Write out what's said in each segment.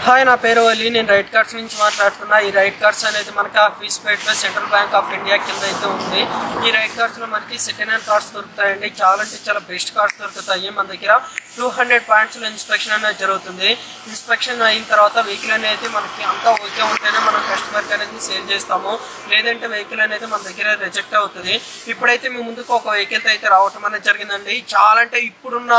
hi నా పేరు అలీ నేను రైట్ కార్డ్స్ నుంచి మాట్లాడుతున్నా ఈ రైట్ కార్డ్స్ అనేది మనకి ఆఫీస్పేట్లో సెంట్రల్ బ్యాంక్ ఆఫ్ ఇండియా కింద అయితే ఉంది ఈ రైట్ కార్డ్స్లో మనకి సెకండ్ హ్యాండ్ కార్డ్స్ దొరుకుతాయండి చాలా అంటే చాలా బెస్ట్ కార్డ్స్ దొరుకుతాయి మన దగ్గర టూ హండ్రెడ్ పాయింట్స్లో ఇన్స్పెక్షన్ అనేది జరుగుతుంది ఇన్స్పెక్షన్ అయిన తర్వాత వెహికల్ అనేది మనకి అంతా ఓకే ఉంటేనే మనం కస్టమర్కి అనేది సేల్ చేస్తాము లేదంటే వెహికల్ అనేది మన దగ్గర రిజెక్ట్ అవుతుంది ఇప్పుడైతే మీ ముందుకు ఒక వెహికల్ అయితే రావటం అనేది జరిగిందండి చాలా అంటే ఇప్పుడున్న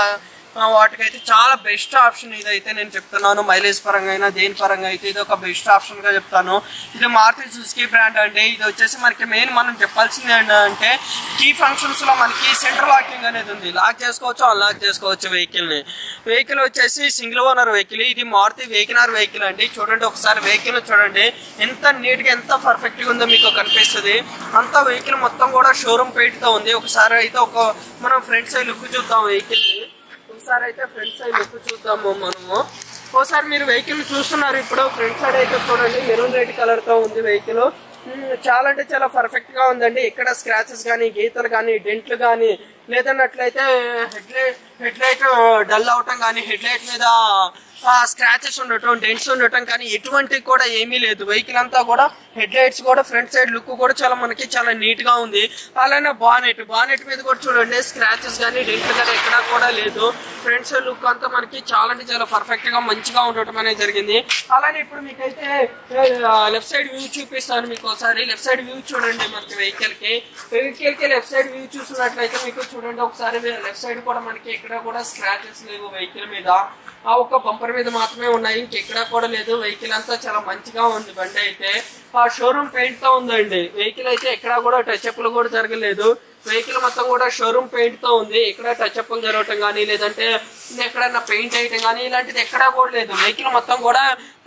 ఆ, వాటికైతే చాలా బెస్ట్ ఆప్షన్ ఇదైతే నేను చెప్తున్నాను మైలేజ్ పరంగా అయినా దేని పరంగా అయితే ఇది ఒక బెస్ట్ ఆప్షన్ గా చెప్తాను ఇది మారుతి సుజుకి బ్రాండ్ అండి ఇది వచ్చేసి మనకి మెయిన్ మనం చెప్పాల్సింది ఏంటంటే కీ ఫంక్షన్స్ లో మనకి సెంట్రల్ లాకింగ్ అనేది ఉంది లాక్ చేసుకోవచ్చు అన్లాక్ చేసుకోవచ్చు వెహికల్ ని వెహికల్ వచ్చేసి సింగిల్ ఓనర్ వెహికల్ ఇది మారుతి వెహికల్ వెహికల్ అండి చూడండి ఒకసారి వెహికల్ చూడండి ఎంత నీట్ గా ఎంత పర్ఫెక్ట్ గా ఉందో మీకు కనిపిస్తుంది అంతా వెహికల్ మొత్తం కూడా షోరూమ్ పెయింట్ తో ఉంది ఒకసారి అయితే ఒక మనం ఫ్రంట్ సైడ్ లుక్ చూద్దాం వెహికల్ ని ఒకసారి అయితే ఫ్రంట్ సైడ్ లుక్ చూద్దాము మనము ఒకసారి మీరు వెహికల్ చూస్తున్నారు ఇప్పుడు ఫ్రంట్ సైడ్ అయితే చూడండి మెరూన్ రెడ్ కలర్ తో ఉంది వెహికల్ చాలా అంటే చాలా పర్ఫెక్ట్ గా ఉందండి ఎక్కడ స్క్రాచెస్ కానీ గీతలు కానీ డెంట్లు కానీ లేదన్నట్లయితే head light head light dull అవటం కానీ హెడ్ లైట్ మీద స్క్రాచెస్ ఉండటం డెంట్స్ ఉండటం కానీ ఎటువంటి కూడా ఏమీ లేదు వెహికల్ అంతా కూడా హెడ్ లైట్స్ కూడా ఫ్రంట్ సైడ్ లుక్ కూడా చాలా మనకి చాలా నీట్ గా ఉంది అలానే బానెట్ బానెట్ మీద కూడా చూడండి స్క్రాచెస్ కానీ డెంట్ కానీ ఎక్కడా కూడా లేదు ఫ్రంట్ సైడ్ లుక్ అంతా మనకి చాలా అంటే చాలా పర్ఫెక్ట్ గా మంచిగా ఉండటం అనేది జరిగింది అలానే ఇప్పుడు మీకైతే లెఫ్ట్ సైడ్ వ్యూ చూపిస్తాను మీకు ఒకసారి లెఫ్ట్ సైడ్ వ్యూ చూడండి మనకి వెహికల్ కి వెహికల్ కి లెఫ్ట్ సైడ్ వ్యూ చూసినట్లయితే మీకు చూడండి ఒకసారి లెఫ్ట్ సైడ్ కూడా మనకి ఎక్కడ కూడా స్క్రాచెస్ లేవు వెహికల్ మీద ఆ ఒక్క బంపర్ మీద మాత్రమే ఉన్నాయి ఇంకెక్కడా కూడా లేదు వెహికల్ అంతా చాలా మంచిగా ఉంది బండి అయితే ఆ షోరూమ్ పెయింట్ తో ఉందండి వెహికల్ అయితే ఎక్కడా కూడా టచ్ అప్లు కూడా జరగలేదు వెహికల్ మొత్తం కూడా షోరూమ్ పెయింట్ తో ఉంది ఎక్కడ టచ్ అప్లు జరగటం కానీ లేదంటే ఎక్కడన్నా పెయింట్ వేయటం కానీ ఇలాంటిది ఎక్కడా కూడా లేదు వెహికల్ మొత్తం కూడా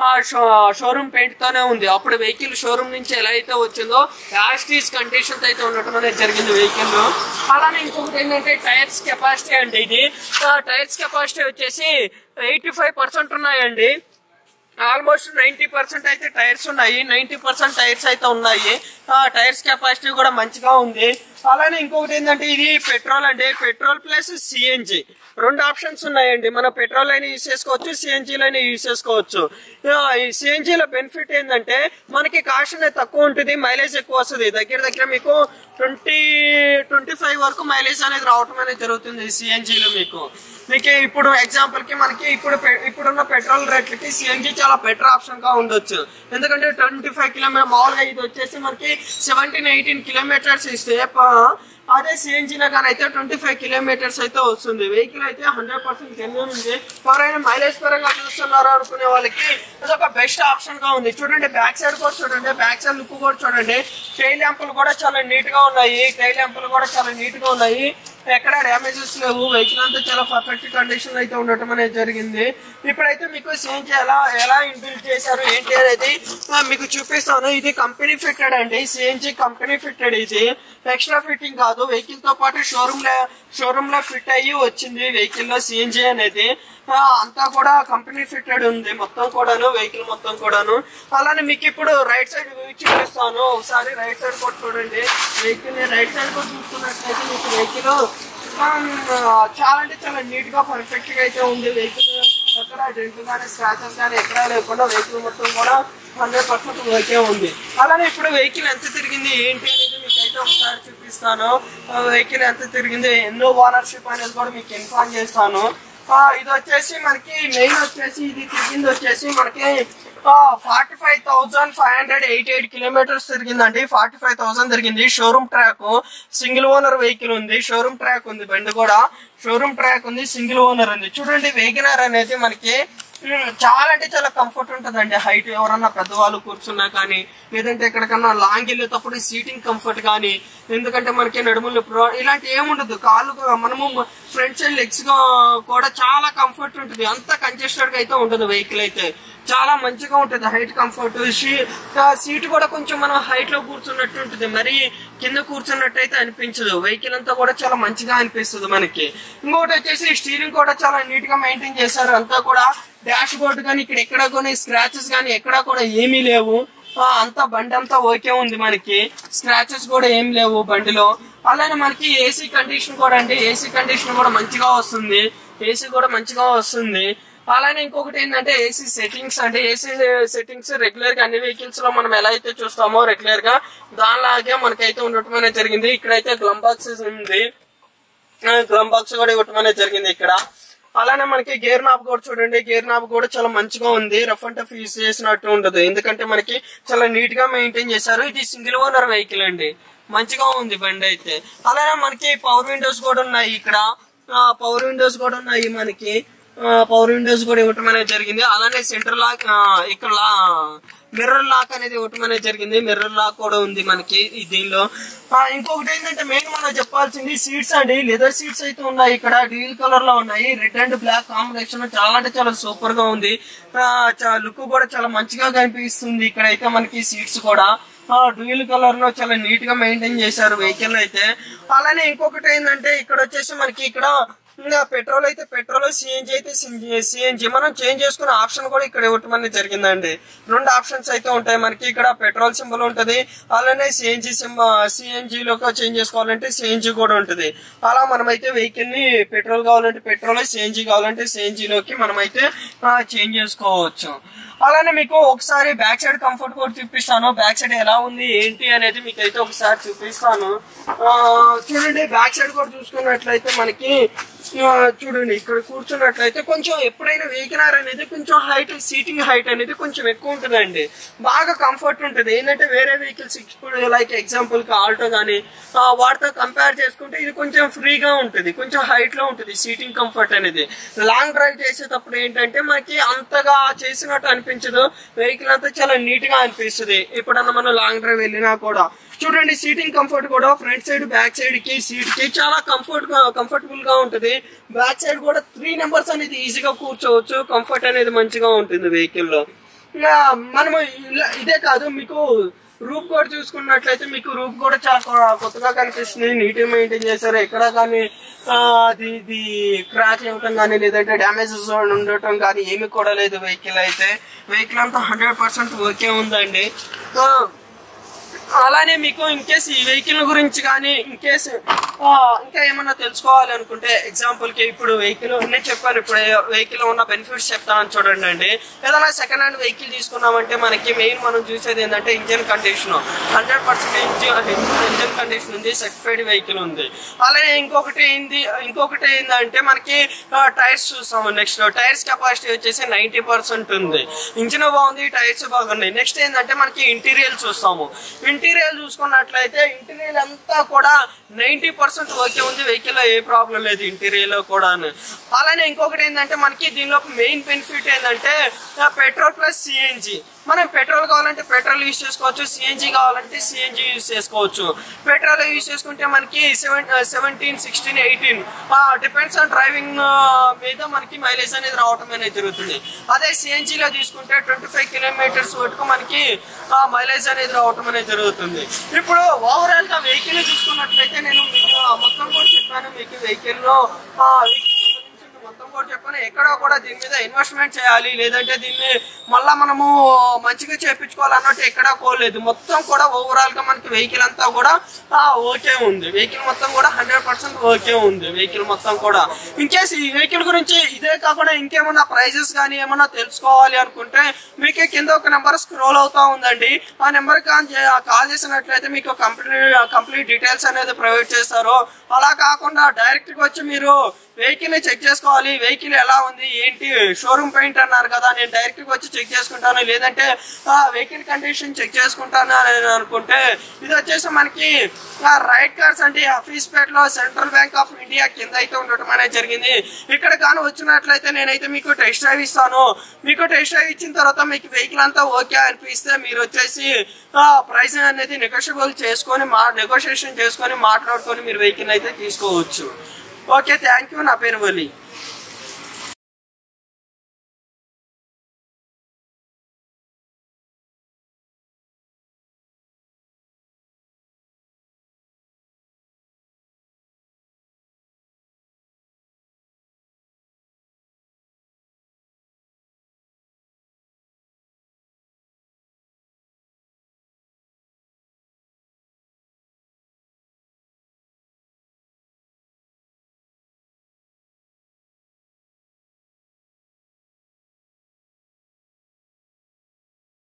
షోరూమ్ పెయింట్ తోనే ఉంది అప్పుడు వెహికల్ షోరూమ్ నుంచి ఎలా అయితే వచ్చిందో యాస్టీస్ కండిషన్ అయితే ఉండటం అనేది జరిగింది వెహికల్ అలానే ఇంకొకటి ఏంటంటే టైర్స్ కెపాసిటీ అండి ఇది టైర్స్ కెపాసిటీ వచ్చేసి ఎయిటీ ఫైవ్ పర్సెంట్ ఉన్నాయండి ఆల్మోస్ట్ నైన్టీ పర్సెంట్ అయితే టైర్స్ ఉన్నాయి నైన్టీ పర్సెంట్ టైర్స్ అయితే ఉన్నాయి ఆ టైర్స్ కెపాసిటీ కూడా మంచిగా ఉంది అలానే ఇంకొకటి ఏంటంటే ఇది పెట్రోల్ అండి పెట్రోల్ ప్లస్ సిఎన్జి రెండు ఆప్షన్స్ ఉన్నాయండి మన పెట్రోల్ అయినా యూస్ చేసుకోవచ్చు సిఎన్జీలో అయినా యూస్ చేసుకోవచ్చు ఆ, ఈ సిఎన్జీలో బెనిఫిట్ ఏంటంటే మనకి కాస్ట్ అనేది తక్కువ ఉంటుంది మైలేజ్ ఎక్కువ వస్తుంది దగ్గర దగ్గర మీకు ట్వంటీ ట్వంటీ ఫైవ్ వరకు మైలేజ్ అనేది రావటం అనేది జరుగుతుంది సిఎన్జీలో మీకు మీకు ఇప్పుడు ఎగ్జాంపుల్ కి మనకి ఇప్పుడు పె- ఇప్పుడున్న పెట్రోల్ రేట్లకి సిఎన్జి చాలా బెటర్ ఆప్షన్ గా ఉండొచ్చు ఎందుకంటే ట్వంటీ ఫైవ్ కిలోమీటర్ మామూలుగా ఇది వచ్చేసి మనకి సెవెంటీన్ ఎయిటీన్ కిలోమీటర్స్ ఇస్తే ప- అదే సిఎన్జిలో కానీ అయితే ట్వంటీ ఫైవ్ కిలోమీటర్స్ అయితే వస్తుంది వెహికల్ అయితే హండ్రెడ్ పర్సెంట్ జెన్యున్ ఉంది ఎవరైనా మైలేజ్ పరంగా చూస్తున్నారు అనుకునే వాళ్ళకి అదొక బెస్ట్ ఆప్షన్ గా ఉంది చూడండి బ్యాక్ సైడ్ కూడా చూడండి బ్యాక్ సైడ్ లుక్ కూడా చూడండి టైల్ ల్యాంపులు కూడా చాలా నీట్ గా ఉన్నాయి టైల్ ల్యాంపులు కూడా చాలా నీట్ గా ఉన్నాయి ఎక్కడ డ్యామేజెస్ లేవు వెహికల్ అంతా చాలా పర్ఫెక్ట్ కండిషన్ అయితే ఉండటం అనేది జరిగింది ఇప్పుడైతే మీకు సిఎన్జి ఎలా ఎలా ఇన్బిల్డ్ చేశారు ఏంటి అనేది ఆ, మీకు చూపిస్తాను ఇది కంపెనీ ఫిట్టెడ్ అండి సిఎన్జి కంపెనీ ఫిట్టెడ్ ఇది ఎక్స్ట్రా ఫిట్టింగ్ కాదు వెహికల్ తో పాటు షోరూమ్ లో షోరూమ్ లో ఫిట్ అయ్యి వచ్చింది వెహికల్ లో సిఎన్జి అనేది ఆ, అంతా కూడా కంపెనీ ఫిట్టెడ్ ఉంది మొత్తం కూడాను వెహికల్ మొత్తం కూడాను అలానే మీకు ఇప్పుడు రైట్ సైడ్ వ్యూ చూపిస్తాను ఒకసారి రైట్ సైడ్ కూడా చూడండి వెహికల్ రైట్ సైడ్ కూడా చూస్తున్నట్లయితే మీకు వెహికల్ చాలా అంటే చాలా నీట్ గా పర్ఫెక్ట్ గా అయితే ఉంది వెహికల్ ఎక్కడ డెంట్ కానీ స్క్రాచెస్ కానీ ఎక్కడ లేకుండా వెహికల్ మొత్తం కూడా హండ్రెడ్ పర్సెంట్ ఓకే ఉంది అలానే ఇప్పుడు వెహికల్ ఎంత తిరిగింది ఏంటి అనేది మీకు అయితే ఒకసారి చూపిస్తాను వెహికల్ ఎంత తిరిగింది ఎన్నో ఓనర్షిప్ అనేది కూడా మీకు ఇన్ఫార్మ్ చేస్తాను ఆ, ఇది వచ్చేసి మనకి మెయిన్ వచ్చేసి ఇది తిరిగింది వచ్చేసి మనకి forty five thousand five hundred eighty eight kilometres తిరిగిందండి ఫార్టీ ఫైవ్ థౌసండ్ తిరిగింది showroom track single owner vehicle ఉంది షోరూమ్ ట్రాక్ ఉంది బండి కూడా షోరూమ్ ట్రాక్ ఉంది సింగిల్ ఓనర్ ఉంది చూడండి వెహికలర్ అనేది మనకి ఉమ్, చాలా అంటే చాలా కంఫర్ట్ ఉంటుందండి హైట్ ఎవరన్నా పెద్దవాళ్ళు కూర్చున్నా కానీ లేదంటే ఎక్కడికన్నా లాంగ్ వెళ్ళేటప్పుడు సీటింగ్ కంఫర్ట్ కానీ ఎందుకంటే మనకి నడుములు ప్రో- ఇలాంటి ఏముండదు కాళ్ళు కూడా మనము ఫ్రంట్ సైడ్ లెగ్స్ కూడా చాలా కంఫర్ట్ ఉంటుంది అంత కంజెస్టెడ్ గా అయితే ఉండదు వెహికల్ అయితే చాలా మంచిగా ఉంటుంది హైట్ కంఫర్ట్ సీట్ కూడా కొంచెం మనం హైట్ లో కూర్చున్నట్టు ఉంటుంది మరి కింద కూర్చున్నట్టు అయితే అనిపించదు వెహికల్ అంతా కూడా చాలా మంచిగా అనిపిస్తుంది మనకి ఇంకోటి వచ్చేసి స్టీరింగ్ కూడా చాలా నీట్ గా మెయింటైన్ చేశారు అంతా కూడా డాష్ బోర్డ్ కానీ ఇక్కడ ఎక్కడ కొన్ని స్క్రాచెస్ కానీ ఎక్కడా కూడా ఏమీ లేవు ఆ, అంతా బండి అంతా ఓకే ఉంది మనకి స్క్రాచెస్ కూడా ఏం లేవు బండిలో అలానే మనకి ఏసీ కండిషన్ కూడా అండి ఏసీ కండిషన్ కూడా మంచిగా వస్తుంది ఏసీ కూడా మంచిగా వస్తుంది అలానే ఇంకొకటి ఏంటంటే ఏసీ సెట్టింగ్స్ అంటే ఏసీ సెట్టింగ్స్ రెగ్యులర్ గా అన్ని వెహికల్స్ లో మనం ఎలా అయితే చూస్తామో రెగ్యులర్ గా దానిలాగే మనకైతే ఉండటం అనేది జరిగింది ఇక్కడైతే గ్లమ్ బాక్సెస్ ఉంది గ్లమ్ బాక్స్ కూడా ఇవ్వటం అనేది జరిగింది ఇక్కడ అలానే మనకి గేర్ నాబ్ కూడా చూడండి గేర్ నాబ్ కూడా చాలా మంచిగా ఉంది రఫ్ అండ్ టఫ్ యూస్ చేసినట్టు ఉండదు ఎందుకంటే మనకి చాలా నీట్ గా మెయింటైన్ చేశారు ఇది సింగిల్ ఓనర్ వెహికల్ అండి మంచిగా ఉంది బండి అయితే అలానే మనకి పవర్ విండోస్ కూడా ఉన్నాయి ఇక్కడ పవర్ విండోస్ కూడా ఉన్నాయి మనకి పవర్ విండోస్ కూడా ఇవ్వటం అనేది జరిగింది అలానే సెంటర్ లాక్ ఆ, ఇక్కడ మిర్రర్ లాక్ అనేది ఇవ్వటం అనేది జరిగింది మిర్రర్ లాక్ కూడా ఉంది మనకి ఈ దీనిలో ఆ, ఇంకొకటి ఏంటంటే మెయిన్ మనం చెప్పాల్సింది సీట్స్ అండి లెదర్ సీట్స్ అయితే ఉన్నాయి ఇక్కడ డీల్ కలర్ లో ఉన్నాయి రెడ్ అండ్ బ్లాక్ కాంబినేషన్ చాలా అంటే చాలా సూపర్ గా ఉంది లుక్ కూడా చాలా మంచిగా కనిపిస్తుంది ఇక్కడ అయితే మనకి సీట్స్ కూడా డ్యూయల్ కలర్ లో చాలా నీట్ గా మెయింటైన్ చేశారు వెహికల్ అయితే అలానే ఇంకొకటి ఏంటంటే ఇక్కడ వచ్చేసి మనకి ఇక్కడ ఇంకా పెట్రోల్ అయితే పెట్రోల్ సిఎన్జి అయితే సిఎన్జి మనం చేంజ్ చేసుకునే ఆప్షన్ కూడా ఇక్కడ ఇవ్వటం అనేది జరిగిందండి రెండు ఆప్షన్స్ అయితే ఉంటాయి మనకి ఇక్కడ పెట్రోల్ సింబల్ ఉంటది అలానే సిఎన్జి సిఎన్జి లోకి చేంజ్ చేసుకోవాలంటే సిఎన్జి కూడా ఉంటది అలా మనమైతే వెహికల్ ని పెట్రోల్ కావాలంటే పెట్రోల్ సిఎన్జి కావాలంటే సిఎన్జి లోకి మనమైతే చేంజ్ చేసుకోవచ్చు అలానే మీకు ఒకసారి బ్యాక్ సైడ్ కంఫర్ట్ కూడా చూపిస్తాను బ్యాక్ సైడ్ ఎలా ఉంది ఏంటి అనేది మీకు అయితే ఒకసారి చూపిస్తాను ఆ, చూడండి బ్యాక్ సైడ్ కూడా చూసుకున్నట్లయితే మనకి ఆ, చూడండి ఇక్కడ కూర్చున్నట్లయితే కొంచెం ఎప్పుడైనా వెహికల్ అనేది కొంచెం హైట్ సీటింగ్ హైట్ అనేది కొంచెం ఎక్కువ ఉంటుందండి బాగా కంఫర్ట్ ఉంటుంది ఏంటంటే వేరే వెహికల్స్ ఇప్పుడు లైక్ ఎగ్జాంపుల్ కి ఆల్టో కానీ వాటితో కంపేర్ చేసుకుంటే ఇది కొంచెం ఫ్రీగా ఉంటుంది కొంచెం హైట్ లో ఉంటుంది సీటింగ్ కంఫర్ట్ అనేది లాంగ్ డ్రైవ్ చేసేటప్పుడు ఏంటంటే మనకి అంతగా చేసినట్టు అనిపించదు వెహికల్ అంతా చాలా నీట్ గా అనిపిస్తుంది ఎప్పుడన్నా మనం లాంగ్ డ్రైవ్ వెళ్ళినా కూడా చూడండి సీటింగ్ కంఫర్ట్ కూడా ఫ్రంట్ సైడ్ బ్యాక్ సైడ్ కి సీట్ కి చాలా కంఫర్ట్ గా కంఫర్టబుల్ గా ఉంటుంది బ్యాక్ సైడ్ కూడా త్రీ నెంబర్స్ అనేది ఈజీగా కూర్చోవచ్చు కంఫర్ట్ అనేది మంచిగా ఉంటుంది వెహికల్ లో ఇంకా మనము ఇలా- ఇదే కాదు మీకు రూప్ కూడా చూసుకున్నట్లయితే మీకు రూప్ కూడా చాలా కొ- కొత్తగా కనిపిస్తుంది నీట్ గా మెయింటైన్ చేశారు ఎక్కడ కానీ ఆ, అది ఇది క్రాచ్ ఇవ్వటం కానీ లేదంటే డ్యామేజెస్ ఉండటం కానీ ఏమి కూడా లేదు వెహికల్ అయితే వెహికల్ అంతా హండ్రెడ్ పర్సెంట్ ఓకే ఉందండి ఆ, అలానే మీకు ఇన్ కేస్ ఈ వెహికల్ గురించి కానీ ఇన్ కేస్ ఇంకా ఏమన్నా తెలుసుకోవాలి అనుకుంటే ఎగ్జాంపుల్ కి ఇప్పుడు వెహికల్ నేను చెప్పాను ఇప్పుడు వెహికల్ ఉన్న బెనిఫిట్స్ చెప్తాను చూడండి అండి ఏదైనా సెకండ్ హ్యాండ్ వెహికల్ తీసుకున్నామంటే మనకి మెయిన్ మనం చూసేది ఏంటంటే engine condition hundred percent engine condition ఉంది సర్టిఫైడ్ వెహికల్ ఉంది అలానే ఇంకొకటి ఏంది ఇంకొకటి ఏంటంటే మనకి టైర్స్ చూస్తాము నెక్స్ట్ టైర్స్ కెపాసిటీ వచ్చేసి నైన్టీ పర్సెంట్ ఉంది ఇంజిన్ బాగుంది టైర్స్ బాగున్నాయి నెక్స్ట్ ఏంటంటే మనకి ఇంటీరియల్ చూస్తాము ఇంటీరియర్ చూసుకున్నట్లయితే ఇంటీరియర్ అంతా కూడా నైన్టీ పర్సెంట్ ఓకే ఉంది వెహికల్ లో ఏ ప్రాబ్లం లేదు ఇంటీరియర్ లో కూడా అలానే ఇంకొకటి ఏంటంటే మనకి దీనిలో మెయిన్ బెనిఫిట్ ఏంటంటే పెట్రోల్ ప్లస్ సిఎన్జి మనం పెట్రోల్ కావాలంటే పెట్రోల్ యూస్ చేసుకోవచ్చు సిఎన్జి కావాలంటే సిఎన్జి యూస్ చేసుకోవచ్చు పెట్రోల్ యూస్ చేసుకుంటే మనకి seven seventeen sixteen eighteen depends on driving మీద మనకి మైలేజ్ అనేది రావటం అనేది జరుగుతుంది అదే సిఎన్జి లో తీసుకుంటే ట్వంటీ ఫైవ్ కిలోమీటర్స్ వరకు మనకి మైలేజ్ అనేది రావటం అనేది జరుగుతుంది ఇప్పుడు ఓవరాల్ గా వెహికల్ చూసుకున్నట్లయితే నేను మీకు ఆ మొత్తం కూడా చెప్పాను మీకు వెహికల్ లో వెహికల్ మొత్తం కూడా చెప్పాను ఎక్కడో కూడా దీని మీద ఇన్వెస్ట్మెంట్ చేయాలి లేదంటే దీన్ని మళ్ళా మనము మంచిగా చేపించుకోవాలన్నట్టు ఎక్కడా కోలేదు మొత్తం కూడా ఓవరాల్ గా మనకి వెహికల్ అంతా కూడా ఆ, ఓకే ఉంది వెహికల్ మొత్తం కూడా హండ్రెడ్ పర్సెంట్ ఓకే ఉంది వెహికల్ మొత్తం కూడా ఇన్కేస్ ఈ వెహికల్ గురించి ఇదే కాకుండా ఇంకేమన్నా ప్రైజెస్ కానీ ఏమన్నా తెలుసుకోవాలి అనుకుంటే మీకు కింద ఒక నెంబర్ స్క్రోల్ అవుతా ఉందండి ఆ నెంబర్ కాల్ చేసినట్లయితే మీకు కంప్లీట్ కంప్లీట్ డీటెయిల్స్ అనేది ప్రొవైడ్ చేస్తారు అలా కాకుండా డైరెక్ట్ గా వచ్చి మీరు వెహికల్ ని చెక్ చేసుకోవాలి వెహికల్ ఎలా ఉంది ఏంటి షోరూమ్ పెయింట్ అన్నారు కదా నేను డైరెక్ట్ గా వచ్చి చెక్ చేసుకుంటాను లేదంటే వెహికల్ కండిషన్ చెక్ చేసుకుంటాను అని అనుకుంటే ఇది వచ్చేసి మనకి రైట్ కార్స్ అంటే హఫీస్పేట్ లో సెంట్రల్ బ్యాంక్ ఆఫ్ ఇండియా కింద అయితే ఉండటం అనేది జరిగింది ఇక్కడ కానీ వచ్చినట్లయితే నేనైతే మీకు టెస్ట్ డ్రైవ్ ఇస్తాను మీకు టెస్ట్ డ్రైవ్ ఇచ్చిన తర్వాత మీకు వెహికల్ అంతా ఓకే అనిపిస్తే మీరు వచ్చేసి ప్రైస్ అనేది నెగోషియబుల్ చేసుకొని మా నెగోషియేషన్ చేసుకొని మాట్లాడుకొని మీరు వెహికల్ అయితే తీసుకోవచ్చు ఓకే థ్యాంక్ యూ నా పేరు వలి